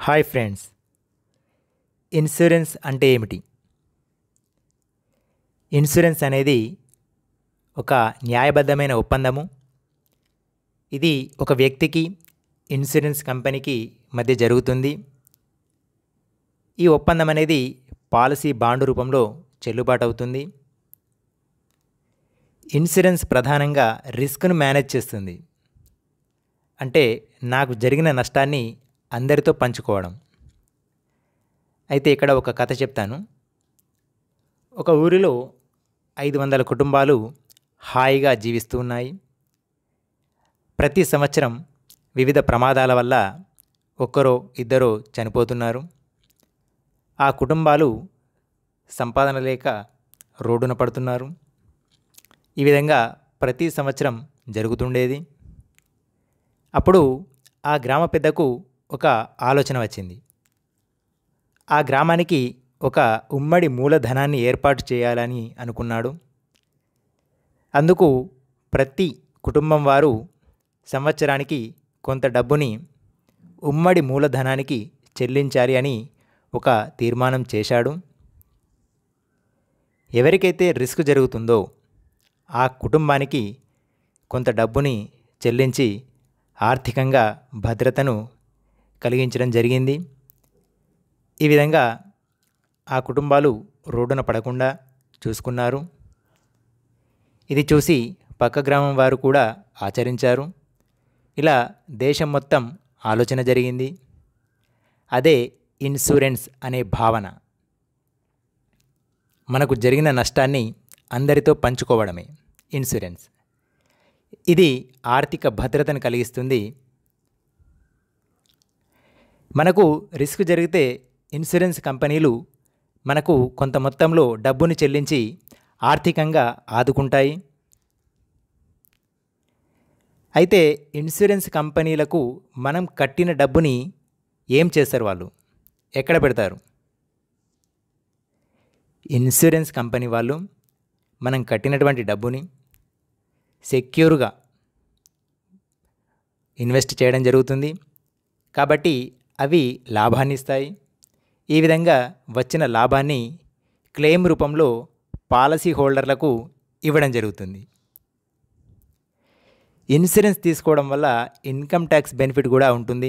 hi friends insurance అంటే ఏమిటి insurance అనేది ఒక న్యాయబద్ధమైన ఒప్పందము ఇది ఒక వ్యక్తికి ఇన్సూరెన్స్ కంపెనీకి మధ్య జరుగుతుంది ఈ ఒప్పందం అనేది పాలసీ బాండ్ రూపంలో చెల్లుబాటు అవుతుంది ఇన్సూరెన్స్ ప్రధానంగా రిస్క్ను మేనేజ్ చేస్తుంది అంటే నాకు జరిగిన నష్టాన్ని అందరితో పంచుకోవడం అయితే ఇక్కడ ఒక కథ చెప్తాను ఒక ఊరిలో ఐదు వందల కుటుంబాలు హాయిగా జీవిస్తూ ఉన్నాయి ప్రతి సంవత్సరం వివిధ ప్రమాదాల వల్ల ఒక్కరో ఇద్దరో చనిపోతున్నారు ఆ కుటుంబాలు సంపాదన లేక రోడ్డున పడుతున్నారు ఈ విధంగా ప్రతి సంవత్సరం జరుగుతుండేది అప్పుడు ఆ గ్రామ పెద్దకు ఒక ఆలోచన వచ్చింది ఆ గ్రామానికి ఒక ఉమ్మడి మూలధనాన్ని ఏర్పాటు చేయాలని అనుకున్నాడు అందుకు ప్రతి కుటుంబం వారు సంవత్సరానికి కొంత డబ్బుని ఉమ్మడి మూలధనానికి చెల్లించాలి అని ఒక తీర్మానం చేశాడు ఎవరికైతే రిస్క్ జరుగుతుందో ఆ కుటుంబానికి కొంత డబ్బుని చెల్లించి ఆర్థికంగా భద్రతను కలిగించడం జరిగింది ఈ విధంగా ఆ కుటుంబాలు రోడ్డున పడకుండా చూసుకున్నారు ఇది చూసి పక్క గ్రామం వారు కూడా ఆచరించారు ఇలా దేశం మొత్తం ఆలోచన జరిగింది అదే ఇన్సూరెన్స్ అనే భావన మనకు జరిగిన నష్టాన్ని అందరితో పంచుకోవడమే ఇన్సూరెన్స్ ఇది ఆర్థిక భద్రతను కలిగిస్తుంది మనకు రిస్క్ జరిగితే ఇన్సూరెన్స్ కంపెనీలు మనకు కొంత మొత్తంలో డబ్బును చెల్లించి ఆర్థికంగా ఆదుకుంటాయి అయితే ఇన్సూరెన్స్ కంపెనీలకు మనం కట్టిన డబ్బుని ఏం చేస్తారు వాళ్ళు ఎక్కడ పెడతారు ఇన్సూరెన్స్ కంపెనీ వాళ్ళు మనం కట్టినటువంటి డబ్బుని సెక్యూర్గా ఇన్వెస్ట్ చేయడం జరుగుతుంది కాబట్టి అవి లాభాన్ని ఇస్తాయి ఈ విధంగా వచ్చిన లాభాన్ని క్లెయిమ్ రూపంలో పాలసీ హోల్డర్లకు ఇవ్వడం జరుగుతుంది ఇన్సూరెన్స్ తీసుకోవడం వల్ల ఇన్కమ్ ట్యాక్స్ బెనిఫిట్ కూడా ఉంటుంది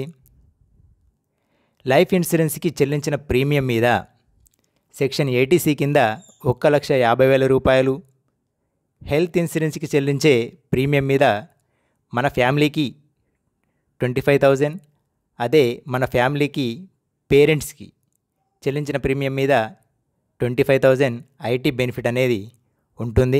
లైఫ్ ఇన్సూరెన్స్కి చెల్లించిన ప్రీమియం మీద సెక్షన్ ఎయిటీసీ కింద ఒక్క లక్ష యాభై వేల రూపాయలు హెల్త్ ఇన్సూరెన్స్కి చెల్లించే ప్రీమియం మీద మన ఫ్యామిలీకి ట్వంటీ ఫైవ్ థౌజండ్ అదే మన ఫ్యామిలీకి పేరెంట్స్కి చెల్లించిన ప్రీమియం మీద twenty five thousand IT benefit అనేది ఉంటుంది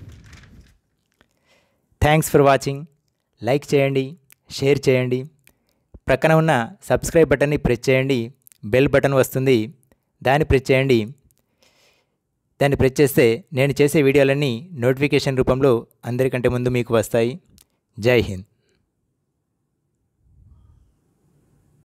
థ్యాంక్స్ ఫర్ వాచింగ్ లైక్ చేయండి షేర్ చేయండి ప్రక్కన ఉన్న సబ్స్క్రైబ్ బటన్ని ప్రెస్ చేయండి బెల్ బటన్ వస్తుంది దాన్ని ప్రెస్ చేయండి దాన్ని ప్రెస్ చేస్తే నేను చేసే వీడియోలన్నీ నోటిఫికేషన్ రూపంలో అందరికంటే ముందు మీకు వస్తాయి జై హింద్